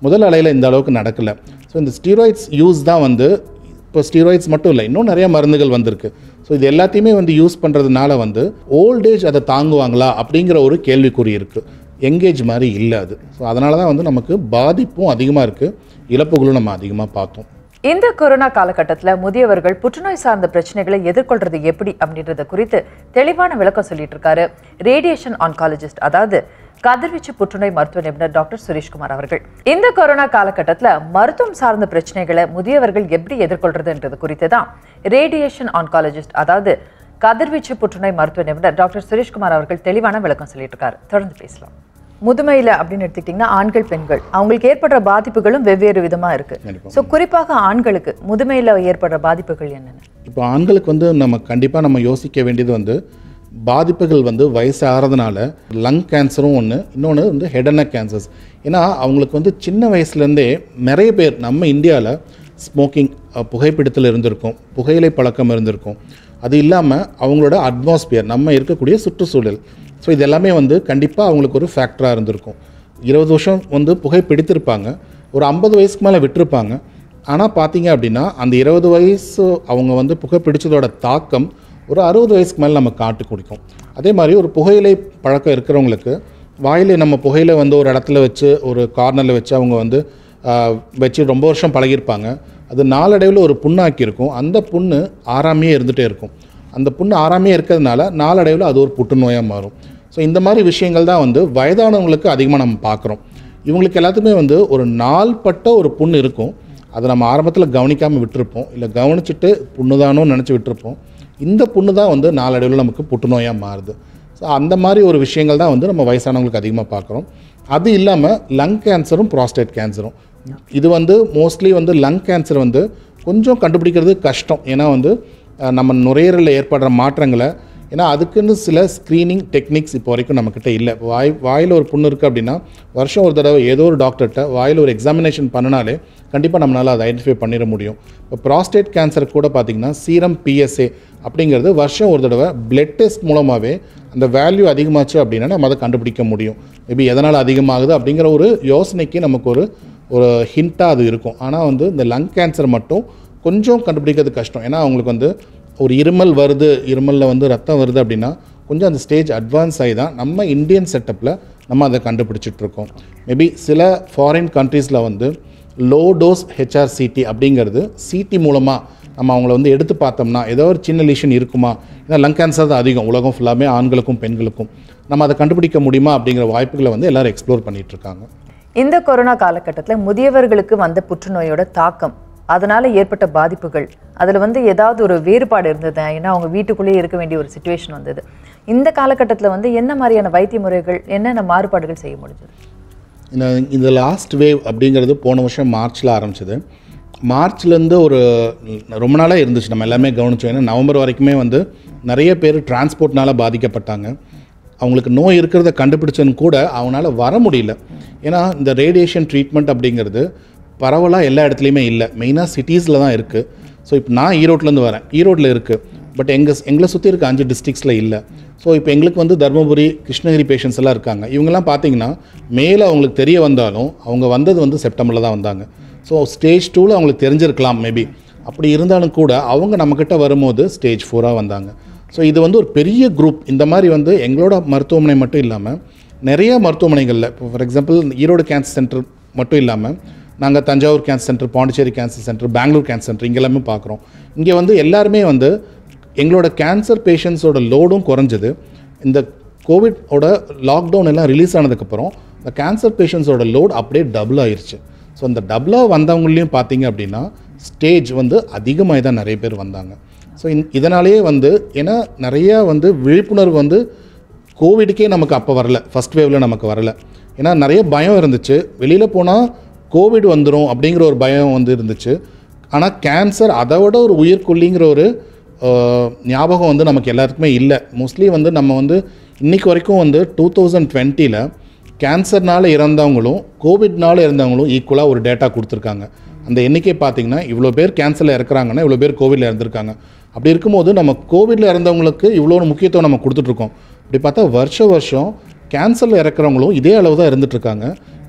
முதல் அலையில் இந்த அளவுக்கு நடக்கலை ஸோ இந்த ஸ்டீராய்ட்ஸ் யூஸ் தான் வந்து இப்போ ஸ்டீராய்ட்ஸ் மட்டும் இல்லை இன்னும் நிறைய மருந்துகள் வந்திருக்கு ஸோ இது எல்லாத்தையுமே வந்து யூஸ் பண்ணுறதுனால வந்து ஓல்டேஜ் அதை தாங்குவாங்களா அப்படிங்கிற ஒரு கேள்விக்குறி இருக்குது எங்கேஜ் மாதிரி இல்லை அது ஸோ அதனால தான் வந்து நமக்கு பாதிப்பும் அதிகமாக இருக்குது இழப்புகளும் நம்ம அதிகமாக பார்த்தோம் இந்த கொரோனா காலகட்டத்தில் முதியவர்கள் புற்றுநோய் சார்ந்த பிரச்சனைகளை எதிர்கொள்றது எப்படி அப்படின்றத குறித்து தெளிவான விளக்கம் சொல்லிட்டு இருக்காரு ரேடியேஷன் ஆன்காலஜிஸ்ட் அதாவது கதிர்வீச்சு புற்றுநோய் மருத்துவ நிபுணர் டாக்டர் சுரேஷ்குமார் அவர்கள் இந்த கொரோனா காலகட்டத்தில் மருத்துவம் சார்ந்த பிரச்சனைகளை முதியவர்கள் எப்படி எதிர்கொள்றதுன்றது குறித்து தான் ரேடியேஷன் ஆன்காலஜிஸ்ட் அதாவது கதிர்வீச்சு புற்றுநோய் மருத்துவ நிபுணர் டாக்டர் சுரேஷ்குமார் அவர்கள் தெளிவான விளக்கம் சொல்லிட்டு இருக்காரு தொடர்ந்து பேசலாம் முதுமையில அப்படின்னு எடுத்துக்கிட்டிங்கன்னா ஆண்கள் பெண்கள் அவங்களுக்கு ஏற்படுற பாதிப்புகளும் வெவ்வேறு விதமா இருக்கு கண்டிப்பா. ஸோ குறிப்பாக ஆண்களுக்கு முதுமையில ஏற்படுற பாதிப்புகள் என்னென்ன இப்போ ஆண்களுக்கு வந்து நம்ம கண்டிப்பாக நம்ம யோசிக்க வேண்டியது வந்து பாதிப்புகள் வந்து வயசு ஆகிறதுனால லங் கேன்சரும் ஒன்று இன்னொன்று வந்து ஹெட் அண்ட் கேன்சர்ஸ் ஏன்னா அவங்களுக்கு வந்து சின்ன வயசுலேருந்தே நிறைய பேர் நம்ம இந்தியாவில் ஸ்மோக்கிங் புகைப்பிடித்தல் இருந்திருக்கும் புகையிலை பழக்கம் இருந்திருக்கும் அது இல்லாமல் அவங்களோட அட்மாஸ்பியர் நம்ம இருக்கக்கூடிய சுற்றுச்சூழல் ஸோ இது எல்லாமே வந்து கண்டிப்பாக அவங்களுக்கு ஒரு ஃபேக்டராக இருந்திருக்கும் இருபது வருஷம் வந்து புகை பிடித்திருப்பாங்க ஒரு ஐம்பது வயசுக்கு மேலே விட்டிருப்பாங்க ஆனால் பார்த்தீங்க அப்படின்னா அந்த இருபது வயசு அவங்க வந்து புகை பிடிச்சதோட தாக்கம் ஒரு அறுபது வயசுக்கு மேலே நம்ம காட்டு குடிக்கும் அதே மாதிரி ஒரு புகையிலை பழக்கம் இருக்கிறவங்களுக்கு வாயில் நம்ம புகையில வந்து ஒரு இடத்துல வச்சு ஒரு கார்னரில் வச்சு அவங்க வந்து ஆஹ், வச்சு ரொம்ப வருஷம் பழகியிருப்பாங்க அது நாளடைவில் ஒரு புண்ணாக்கி இருக்கும் அந்த புண்ணு ஆறாமையே இருந்துகிட்டே இருக்கும் அந்த புண்ணு ஆறாமையே இருக்கிறதுனால நாளடைவில் அது ஒரு புற்றுநோயாக மாறும் ஸோ இந்த மாதிரி விஷயங்கள் தான் வந்து வயதானவங்களுக்கு அதிகமாக நம்ம பார்க்குறோம் இவங்களுக்கு எல்லாத்துக்குமே வந்து ஒரு நாள்பட்ட ஒரு புண்ணு இருக்கும் அதை நம்ம ஆரம்பத்தில் கவனிக்காமல் விட்டுருப்போம் இல்லை கவனிச்சுட்டு புண்ணுதானோன்னு நினச்சி விட்டுருப்போம் இந்த புண்ணு தான் வந்து நாளடைவில் நமக்கு புற்றுநோயாக மாறுது ஸோ அந்த மாதிரி ஒரு விஷயங்கள் தான் வந்து நம்ம வயசானவங்களுக்கு அதிகமாக பார்க்குறோம் அது இல்லாமல் லங் கேன்சரும் ப்ராஸ்டேட் கேன்சரும் இது வந்து மோஸ்ட்லி வந்து லங் கேன்சர் வந்து கொஞ்சம் கண்டுபிடிக்கிறது கஷ்டம் ஏன்னா வந்து அஹ், நம்ம நுரையீரலில் ஏற்படுற மாற்றங்களை ஏன்னா அதுக்குன்னு சில ஸ்க்ரீனிங் டெக்னிக்ஸ் இப்போ வரைக்கும் நம்மக்கிட்ட இல்லை இப்போ வாய் வாயில் ஒரு புண்ணு இருக்குது அப்படின்னா வருஷம் ஒரு தடவை ஏதோ ஒரு டாக்டர்கிட்ட வாயில் ஒரு எக்ஸாமினேஷன் பண்ணினாலே கண்டிப்பாக நம்மளால் அதை ஐடென்டிஃபை பண்ணிட முடியும் இப்போ ப்ராஸ்டேட் கேன்சர் கூட பார்த்திங்கன்னா சீரம் பிஎஸ்ஏ அப்படிங்கிறது வருஷம் ஒரு தடவை பிளட் டெஸ்ட் மூலமாகவே அந்த வேல்யூ அதிகமாச்சு அப்படின்னா நம்ம அதை கண்டுபிடிக்க முடியும் மேபி எதனால் அதிகமாகுது அப்படிங்கிற ஒரு யோசனைக்கு நமக்கு ஒரு ஒரு ஹிண்ட்டாக அது இருக்கும் ஆனால் வந்து இந்த லங் கேன்சர் மட்டும் கொஞ்சம் கண்டுபிடிக்கிறது கஷ்டம் ஏன்னா அவங்களுக்கு வந்து ஒரு இருமல் வருது இருமலில் வந்து ரத்தம் வருது அப்படின்னா கொஞ்சம் அந்த ஸ்டேஜ் அட்வான்ஸ் ஆகி தான் நம்ம இந்தியன் செட்டப்பில் நம்ம அதை கண்டுபிடிச்சிட்டு இருக்கோம் மேபி சில ஃபாரின் கண்ட்ரீஸில் வந்து லோ டோஸ் ஹெச்ஆர்சிடி அப்படிங்கிறது சிடி மூலமாக நம்ம அவங்கள வந்து எடுத்து பார்த்தோம்னா ஏதோ ஒரு சின்ன லீஷன் இருக்குமா ஏன்னா லங் கேன்சர் தான் அதிகம் உலகம் ஃபுல்லாமே ஆண்களுக்கும் பெண்களுக்கும் நம்ம அதை கண்டுபிடிக்க முடியுமா அப்படிங்கிற வாய்ப்புகளை வந்து எல்லாரும் எக்ஸ்ப்ளோர் பண்ணிட்டு இருக்காங்க இந்த கொரோனா காலகட்டத்தில் முதியவர்களுக்கு வந்த புற்றுநோயோட தாக்கம் அதனால ஏற்பட்ட பாதிப்புகள் அதுல வந்து ஏதாவது ஒரு வேறுபாடு இருந்தது ஏன்னா அவங்க வீட்டுக்குள்ளேயே இருக்க வேண்டிய ஒரு சுச்சுவேஷன் வந்தது இந்த காலகட்டத்துல வந்து என்ன மாதிரியான வைத்திய முறைகள் என்னென்ன மாறுபாடுகள் செய்ய முடிஞ்சது இந்த இந்த லாஸ்ட் வேவ் அப்படிங்கிறது போன வருஷம் மார்ச்சில் ஆரம்பிச்சது மார்ச்லேருந்து ஒரு ரொம்ப நாளாக இருந்துச்சு நம்ம எல்லாமே கவனிச்சோம் ஏன்னா நவம்பர் வரைக்குமே வந்து நிறைய பேர் டிரான்ஸ்போர்ட்னால பாதிக்கப்பட்டாங்க அவங்களுக்கு நோய் இருக்கிறத கண்டுபிடிச்சன்னு கூட அவங்களால வர முடியல ஏன்னா இந்த ரேடியேஷன் ட்ரீட்மெண்ட் அப்படிங்கிறது பரவலாக எல்லா இடத்துலையுமே இல்லை மெயினாக சிட்டிஸில் தான் இருக்குது ஸோ இப்போ நான் ஈரோட்லேருந்து வரேன் ஈரோட்டில் இருக்குது பட் எங்கள் எங்களை சுற்றி இருக்க அஞ்சு டிஸ்ட்ரிக்ஸில் இல்லை ஸோ இப்போ எங்களுக்கு வந்து தருமபுரி கிருஷ்ணகிரி பேஷண்ட்ஸ் எல்லாம் இருக்காங்க இவங்கெல்லாம் பார்த்தீங்கன்னா மேலே அவங்களுக்கு தெரிய வந்தாலும் அவங்க வந்தது வந்து செப்டம்பரில் தான் வந்தாங்க ஸோ ஸ்டேஜ் டூவில் அவங்களுக்கு தெரிஞ்சிருக்கலாம் மேபி அப்படி இருந்தாலும் கூட அவங்க நம்மக்கிட்ட வரும்போது ஸ்டேஜ் ஃபோராக வந்தாங்க ஸோ இது வந்து ஒரு பெரிய குரூப் இந்த மாதிரி வந்து எங்களோட மருத்துவமனை மட்டும் இல்லாமல் நிறைய மருத்துவமனைகளில் இப்போ for example Erode cancer centre மட்டும் இல்லாமல் நாங்கள் Thanjavur cancer centre Pondicherry cancer centre Bangalore cancer centre இங்கே எல்லாமே பார்க்குறோம் இங்கே வந்து எல்லாருமே வந்து எங்களோட கேன்சர் பேஷண்ட்ஸோட லோடும் குறைஞ்சது இந்த கோவிடோட லாக்டவுன் எல்லாம் ரிலீஸ் ஆனதுக்கப்புறம் இந்த கேன்சர் பேஷண்ட்ஸோட லோட் அப்படியே டபுள் ஆயிருச்சு ஸோ இந்த டபுளாக வந்தவங்களையும் பார்த்தீங்க அப்படின்னா ஸ்டேஜ் வந்து அதிகமாக தான் நிறைய பேர் வந்தாங்க ஸோ இதனாலேயே வந்து ஏன்னா நிறையா வந்து விழிப்புணர்வு வந்து கோவிடுக்கே நமக்கு அப்போ வரல ஃபர்ஸ்ட் வேவில் நமக்கு வரல ஏன்னா நிறைய பயம் இருந்துச்சு வெளியில் போனால் கோவிட் வந்துடும் அப்படிங்கிற ஒரு பயம் வந்து இருந்துச்சு ஆனால் கேன்சர் அதை விட ஒரு உயிர்கொல்லிங்கிற ஒரு அஹ், ஞாபகம் வந்து நமக்கு எல்லாருக்குமே இல்லை மோஸ்ட்லி வந்து நம்ம வந்து இன்னைக்கு வரைக்கும் வந்து டூ தௌசண்ட் டுவெண்ட்டியில் கேன்சர்னால இறந்தவங்களும் கோவிட்னால இறந்தவங்களும் ஈக்குவலாக ஒரு டேட்டா கொடுத்துருக்காங்க அந்த எண்ணிக்கை பார்த்தீங்கன்னா இவ்வளோ பேர் கேன்சரில் இறக்குறாங்கன்னா இவ்வளோ பேர் கோவிடில் இறந்துருக்காங்க அப்படி இருக்கும்போது நம்ம கோவிடில் இறந்தவங்களுக்கு இவ்வளோ ஒரு முக்கியத்துவம் நம்ம கொடுத்துட்ருக்கோம் அப்படி பார்த்தா வருஷ வருஷம் கேன்சரில் இறக்குறவங்களும் இதே அளவு தான் இருந்துட்டு இருக்காங்க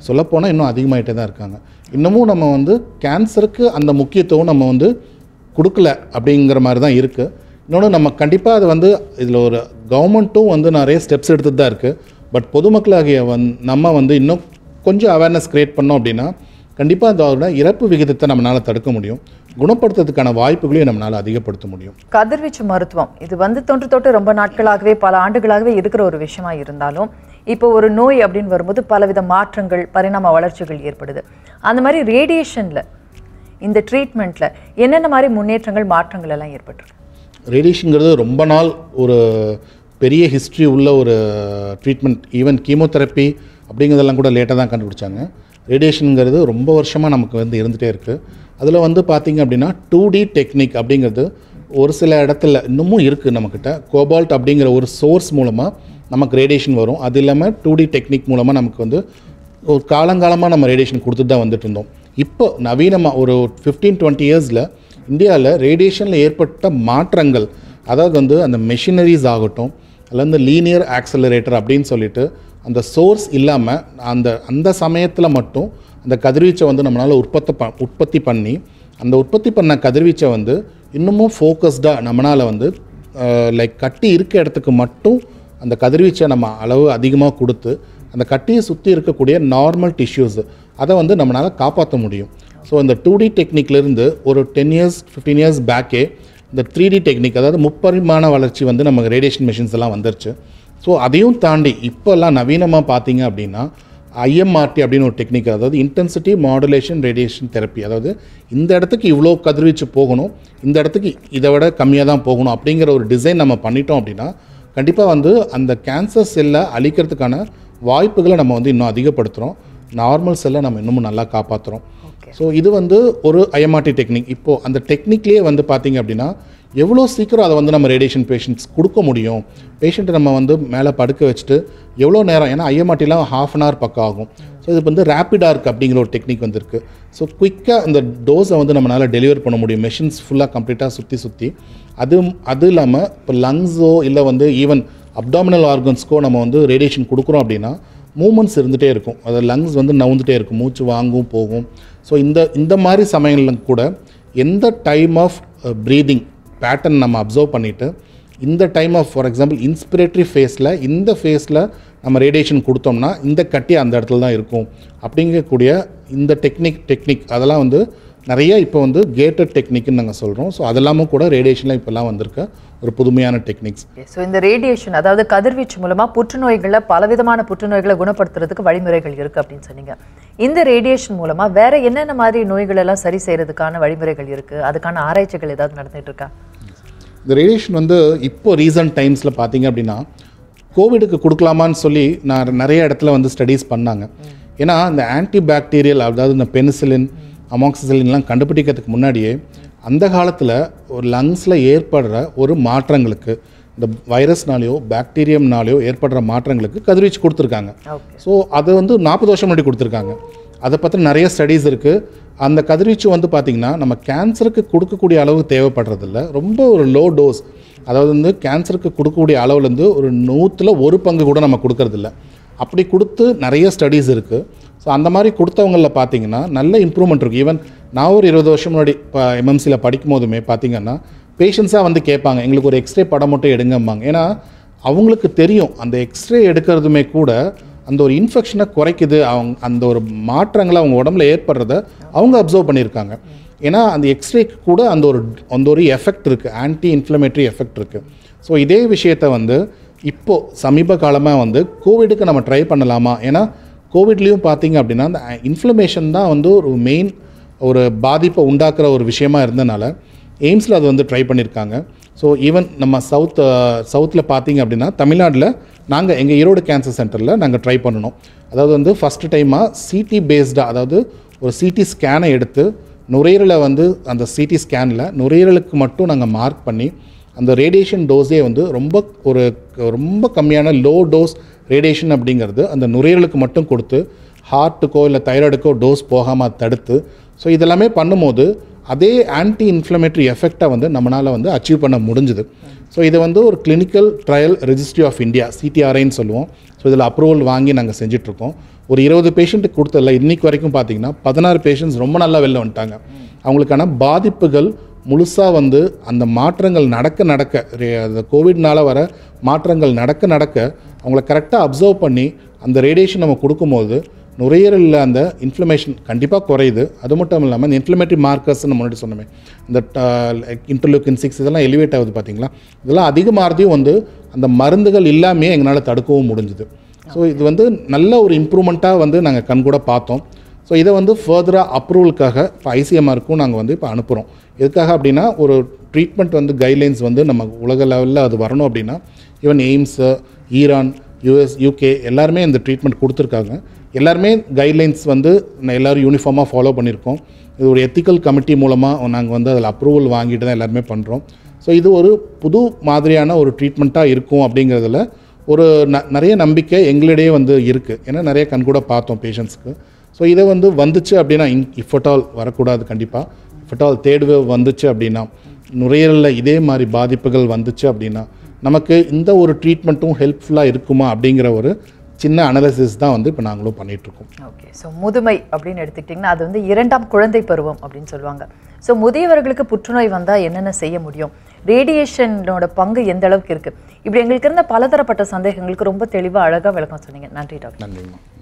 சொல்லப்போனால் இன்னும் அதிகமாகிட்டே தான் இருக்காங்க இன்னமும் நம்ம வந்து கேன்சருக்கு அந்த முக்கியத்துவம் நம்ம வந்து கொடுக்கல அப்படிங்கிற மாதிரி தான் இருக்குது இன்னொன்று நம்ம கண்டிப்பாக அது வந்து இதில் ஒரு கவர்மெண்ட்டும் வந்து நிறைய ஸ்டெப்ஸ் எடுத்துட்டு தான் இருக்குது பட் பொதுமக்களாகிய வந் நம்ம வந்து இன்னும் கொஞ்சம் அவேர்னஸ் க்ரியேட் பண்ணோம் அப்படின்னா கண்டிப்பாக அதோட இறப்பு விகிதத்தை நம்மளால் தடுக்க முடியும் குணப்படுத்துறதுக்கான வாய்ப்புகளையும் நம்மளால் அதிகப்படுத்த முடியும் கதிர்வீச்சு மருத்துவம் இது வந்து தொன்று தொட்டு ரொம்ப நாட்களாகவே பல ஆண்டுகளாகவே இருக்கிற ஒரு விஷயமா இருந்தாலும் இப்போ ஒரு நோய் அப்படின்னு வரும்போது பலவித மாற்றங்கள் பரிணாம வளர்ச்சிகள் ஏற்படுது அந்த மாதிரி ரேடியேஷன்ல இந்த ட்ரீட்மெண்ட்ல என்னென்ன மாதிரி முன்னேற்றங்கள் மாற்றங்கள் எல்லாம் ஏற்பட்டிருக்கு ரேடியேஷனுங்கிறது ரொம்ப நாள் ஒரு பெரிய ஹிஸ்ட்ரி உள்ள ஒரு ட்ரீட்மெண்ட் ஈவன் கீமோதெரப்பி அப்படிங்கிறதெல்லாம் கூட லேட்டாக தான் கண்டுபிடிச்சாங்க ரேடியேஷனுங்கிறது ரொம்ப வருஷமாக நமக்கு வந்து இருந்துகிட்டே இருக்குது அதில் வந்து பார்த்திங்க அப்படின்னா டூ டி டெக்னிக் அப்படிங்கிறது ஒரு சில இடத்துல இன்னமும் இருக்குது நம்மக்கிட்ட கோபால்ட் அப்படிங்கிற ஒரு சோர்ஸ் மூலமாக நமக்கு ரேடியேஷன் வரும் அது இல்லாமல் டூ டி டெக்னிக் மூலமாக நமக்கு வந்து ஒரு காலங்காலமாக நம்ம ரேடியேஷன் கொடுத்துட்டு தான் வந்துட்டு இருந்தோம் இப்போ நவீனமாக ஒரு ஃபிஃப்டீன் டுவெண்ட்டி இயர்ஸில் இந்தியாவில் ரேடியேஷனில் ஏற்பட்ட மாற்றங்கள் அதாவது வந்து அந்த மெஷினரிஸ் ஆகட்டும் அல்லது இந்த லீனியர் ஆக்சலரேட்டர் அப்படின்னு சொல்லிட்டு அந்த சோர்ஸ் இல்லாமல் அந்த அந்த சமயத்தில் மட்டும் அந்த கதிர்வீச்சை வந்து நம்மளால் உற்பத்தி ப உற்பத்தி பண்ணி அந்த உற்பத்தி பண்ண கதிர்வீச்சை வந்து இன்னமும் ஃபோக்கஸ்டாக நம்மளால் வந்து லைக் கட்டி இருக்க இடத்துக்கு மட்டும் அந்த கதிர்வீச்சை நம்ம அளவு அதிகமாக கொடுத்து அந்த கட்டியை சுற்றி இருக்கக்கூடிய நார்மல் டிஷ்யூஸ் அதை வந்து நம்மளால் காப்பாற்ற முடியும் ஸோ இந்த டூ டி டெக்னிக்லேருந்து ஒரு டென் இயர்ஸ் ஃபிஃப்டீன் இயர்ஸ் பேக்கே இந்த த்ரீ டி டெக்னிக் அதாவது முப்பரிமாண வளர்ச்சி வந்து நமக்கு ரேடியேஷன் மிஷின்ஸ் எல்லாம் வந்துருச்சு ஸோ அதையும் தாண்டி இப்போல்லாம் நவீனமாக பார்த்தீங்க அப்படின்னா ஐஎம்ஆர்டி அப்படின்னு ஒரு டெக்னிக் அதாவது இன்டென்சிட்டி மாடுலேஷன் ரேடியேஷன் தெரப்பி அதாவது இந்த இடத்துக்கு இவ்வளோ கதிர்வீச்சு போகணும் இந்த இடத்துக்கு இதை விட கம்மியாக தான் போகணும் அப்படிங்கிற ஒரு டிசைன் நம்ம பண்ணிட்டோம் அப்படின்னா கண்டிப்பாக வந்து அந்த கேன்சர் செல்லை அழிக்கிறதுக்கான வாய்ப்புகளை நம்ம வந்து இன்னும் அதிகப்படுத்துகிறோம் நார்மல் செல்லை நம்ம இன்னமும் நல்லா காப்பாற்றுறோம் ஸோ இது வந்து ஒரு ஐஎம்ஆர்டி டெக்னிக் இப்போது அந்த டெக்னிக்லேயே வந்து பார்த்தீங்க அப்படின்னா எவ்வளோ சீக்கிரம் அதை வந்து நம்ம ரேடியேஷன் பேஷண்ட்ஸ் கொடுக்க முடியும் பேஷண்ட்டை நம்ம வந்து மேலே படுக்க வச்சுட்டு எவ்வளோ நேரம் ஏன்னா ஐஎம்ஆர்டிலாம் ஹாஃப் அன் ஹவர் பக்கம் ஆகும் ஸோ இது வந்து ரேப்பிட் ஆர்க் அப்படிங்கிற ஒரு டெக்னிக் வந்திருக்கு ஸோ குயிக்காக இந்த டோஸை வந்து நம்மளால் டெலிவர் பண்ண முடியும் மெஷின்ஸ் ஃபுல்லாக கம்ப்ளீட்டாக சுற்றி சுற்றி அது அது இல்லாமல் இப்போ லங்ஸோ இல்லை வந்து ஈவன் அப்டாமினல் ஆர்கன்ஸ்க்கோ நம்ம வந்து ரேடியேஷன் கொடுக்குறோம் அப்படின்னா மூமெண்ட்ஸ் இருந்துகிட்டே இருக்கும் அது லங்ஸ் வந்து நவுந்துட்டே இருக்கும் மூச்சு வாங்கும் போகும் ஸோ இந்த இந்த மாதிரி சமயங்களில் கூட எந்த டைம் ஆஃப் ப்ரீதிங் பேட்டர்ன் நம்ம அப்சர்வ் பண்ணிவிட்டு இந்த time of for example inspiratory ஃபேஸில் இந்த ஃபேஸில் நம்ம ரேடியேஷன் கொடுத்தோம்னா இந்த கட்டி அந்த இடத்துல தான் இருக்கும் அப்படிங்கக்கூடிய இந்த டெக்னிக் டெக்னிக் அதெல்லாம் வந்து நிறைய இப்போ வந்து கேட்டட் டெக்னிக்னு நாங்கள் சொல்கிறோம் ஸோ அதெல்லாமும் கூட ரேடியேஷனில் இப்போல்லாம் வந்திருக்க ஒரு புதுமையான டெக்னிக்ஸ் ஸோ இந்த ரேடியேஷன் அதாவது கதிர்வீச்சு மூலமா புற்றுநோய்களை பலவிதமான புற்றுநோய்களை குணப்படுத்துறதுக்கு வழிமுறைகள் இருக்கு அப்படின்னு சொன்னீங்க இந்த ரேடியேஷன் மூலமா வேற என்னென்ன மாதிரி நோய்கள் எல்லாம் சரி செய்யறதுக்கான வழிமுறைகள் இருக்கு அதுக்கான ஆராய்ச்சிகள் ஏதாவது நடந்துட்டு இருக்கா இந்த ரேடியேஷன் வந்து இப்போ ரீசன்ட் டைம்ஸில் பார்த்தீங்க அப்படின்னா கோவிடுக்கு கொடுக்கலாமான்னு சொல்லி நான் நிறைய இடத்துல வந்து ஸ்டடீஸ் பண்ணாங்க ஏன்னா இந்த ஆன்டி பாக்டீரியல் அதாவது இந்த பெனிசிலின் அமாக்சிசிலின்லாம் கண்டுபிடிக்கிறதுக்கு முன்னாடியே அந்த காலத்தில் ஒரு லங்ஸில் ஏற்படுற ஒரு மாற்றங்களுக்கு இந்த வைரஸ்னாலேயோ பாக்டீரியம்னாலேயோ ஏற்படுற மாற்றங்களுக்கு கதிர்வீச்சு கொடுத்துருக்காங்க ஓகே ஸோ அது வந்து நாற்பது வருஷம் முன்னாடி கொடுத்துருக்காங்க அதை பற்றி நிறைய ஸ்டடீஸ் இருக்குது அந்த கதிர்வீச்சு வந்து பார்த்திங்கன்னா நம்ம கேன்சருக்கு கொடுக்கக்கூடிய அளவு தேவைப்படுறதில்ல ரொம்ப ஒரு லோ டோஸ் அதாவது வந்து கேன்சருக்கு கொடுக்கக்கூடிய அளவுலேருந்து ஒரு நூற்றில் ஒரு பங்கு கூட நம்ம கொடுக்கறதில்ல அப்படி கொடுத்து நிறைய ஸ்டடீஸ் இருக்குது ஸோ அந்த மாதிரி கொடுத்தவங்களில் பார்த்தீங்கன்னா நல்ல இம்ப்ரூவ்மெண்ட் இருக்குது ஈவன் நான் ஒரு இருபது வருஷம் முன்னாடி இப்போ எம்எம்சியில் படிக்கும் போதுமே பார்த்தீங்கன்னா பேஷண்ட்ஸாக வந்து கேட்பாங்க எங்களுக்கு ஒரு எக்ஸ்ரே படம் மட்டும் எடுங்கம்பாங்க ஏன்னா அவங்களுக்கு தெரியும் அந்த எக்ஸ்ரே எடுக்கிறதுமே கூட அந்த ஒரு இன்ஃபெக்ஷனை குறைக்குது அவங்க அந்த ஒரு மாற்றங்களை அவங்க உடம்புல ஏற்படுறத அவங்க அப்சர்வ் பண்ணியிருக்காங்க ஏன்னா அந்த எக்ஸ்ரேக்கு கூட அந்த ஒரு அந்த ஒரு எஃபெக்ட் இருக்குது ஆன்டி இன்ஃப்ளமேட்டரி எஃபெக்ட் இருக்குது ஸோ இதே விஷயத்தை வந்து இப்போது சமீப காலமாக வந்து கோவிடுக்கு நம்ம ட்ரை பண்ணலாமா ஏன்னா கோவிட்லேயும் பார்த்தீங்க அப்படின்னா அந்த இன்ஃப்ளமேஷன் தான் வந்து ஒரு மெயின் ஒரு பாதிப்பை உண்டாக்குற ஒரு விஷயமா இருந்தனால எய்ம்ஸில் அது வந்து ட்ரை பண்ணியிருக்காங்க ஸோ ஈவன் நம்ம சவுத் சவுத்தில் பார்த்தீங்க அப்படின்னா தமிழ்நாட்டில் நாங்கள் எங்கள் ஈரோடு கேன்சர் சென்டரில் நாங்கள் ட்ரை பண்ணணும் அதாவது வந்து ஃபஸ்ட்டு டைமாக சிடி பேஸ்டாக அதாவது ஒரு சிடி ஸ்கேனை எடுத்து நுரையீரலை வந்து அந்த சிடி ஸ்கேனில் நுரையீரலுக்கு மட்டும் நாங்கள் மார்க் பண்ணி அந்த ரேடியேஷன் டோஸே வந்து ரொம்ப ஒரு ரொம்ப கம்மியான லோ டோஸ் ரேடியேஷன் அப்படிங்கிறது அந்த நுரையீரலுக்கு மட்டும் கொடுத்து ஹார்ட்டுக்கோ இல்லை தைராய்டுக்கோ டோஸ் போகாமல் தடுத்து ஸோ இதெல்லாமே பண்ணும்போது அதே ஆன்டி இன்ஃப்ளமேட்டரி எஃபெக்டை வந்து நம்மளால் வந்து அச்சீவ் பண்ண முடிஞ்சுது ஸோ இது வந்து ஒரு clinical trial registry of India சிடிஆர்ஐன்னு சொல்லுவோம் ஸோ இதில் அப்ரூவல் வாங்கி நாங்கள் செஞ்சிட்ருக்கோம் ஒரு இருபது பேஷண்ட்டுக்கு கொடுத்ததில்ல இன்னைக்கு வரைக்கும் பார்த்தீங்கன்னா பதினாறு பேஷண்ட்ஸ் ரொம்ப நல்லா வெளில வந்துட்டாங்க அவங்களுக்கான பாதிப்புகள் முழுசாக வந்து அந்த மாற்றங்கள் நடக்க நடக்க ரே- அந்த கோவிட்னால வர மாற்றங்கள் நடக்க நடக்க அவங்கள கரெக்டாக அப்சர்வ் பண்ணி அந்த ரேடியேஷன் நம்ம கொடுக்கும்போது நுரையீரலில் அந்த இன்ஃப்ளமேஷன் கண்டிப்பாக குறையுது அது மட்டும் இல்லாமல் இந்த இன்ஃப்ளமேட்டரி மார்க்கர்ஸ்னு முன்னாடி சொன்னோமே இந்த இன்டர்லூக்கின் சிக்ஸ் இதெல்லாம் எலிவேட் ஆகுது பார்த்தீங்களா இதெல்லாம் அதிகமாகிறதையும் வந்து அந்த மருந்துகள் இல்லாமே எங்களால் தடுக்கவும் முடிஞ்சுது ஸோ இது வந்து நல்ல ஒரு இம்ப்ரூவ்மெண்ட்டாக வந்து நாங்கள் கண்கூட பார்த்தோம் ஸோ இதை வந்து ஃபர்தராக அப்ரூவலுக்காக இப்போ ஐசிஎம்ஆருக்கும் நாங்கள் வந்து இப்போ அனுப்புகிறோம் எதுக்காக அப்படின்னா ஒரு ட்ரீட்மெண்ட் வந்து கைட்லைன்ஸ் வந்து நம்ம உலக லெவலில் அது வரணும் அப்படின்னா even AIIMS Iran US UK எல்லாருமே இந்த ட்ரீட்மெண்ட் கொடுத்துருக்காங்க எல்லாருமே கைட்லைன்ஸ் வந்து நான் எல்லோரும் யூனிஃபார்மாக ஃபாலோ பண்ணியிருக்கோம் இது ஒரு எத்திக்கல் கமிட்டி மூலமாக நாங்கள் வந்து அதில் அப்ரூவல் வாங்கிட்டு தான் எல்லாருமே பண்ணுறோம் ஸோ இது ஒரு புது மாதிரியான ஒரு ட்ரீட்மெண்ட்டாக இருக்கும் அப்படிங்கிறதுல ஒரு ந நிறைய நம்பிக்கை எங்களிடையே வந்து இருக்குது ஏன்னா நிறைய கண்கூட பார்த்தோம் பேஷண்ட்ஸ்க்கு ஸோ இதை வந்து வந்துச்சு அப்படின்னா இன் இஃபட்டால் வரக்கூடாது கண்டிப்பாக இஃபட்டால் தேர்ட் வேவ் வந்துச்சு அப்படின்னா நுரையீரலில் இதே மாதிரி பாதிப்புகள் வந்துச்சு அப்படின்னா நமக்கு இந்த ஒரு ட்ரீட்மெண்ட்டும் ஹெல்ப்ஃபுல்லாக இருக்குமா அப்படிங்கிற ஒரு சின்ன அனாலிசிஸ் தான் வந்து இப்போ நாங்களும் பண்ணிகிட்ருக்கோம் ஓகே ஸோ முதுமை அப்படின்னு எடுத்துக்கிட்டிங்கன்னா அது வந்து இரண்டாம் குழந்தை பருவம் அப்படின்னு சொல்லுவாங்க ஸோ முதியவர்களுக்கு புற்றுநோய் வந்தால் என்னென்ன செய்ய முடியும் ரேடியேஷனோட பங்கு எந்த அளவுக்கு இருக்குது இப்படி எங்களுக்கு இருந்த பலதரப்பட்ட சந்தேகங்களுக்கு ரொம்ப தெளிவாக அழகாக விளக்கம் சொன்னீங்க நன்றி டாக்டர் நன்றிம்மா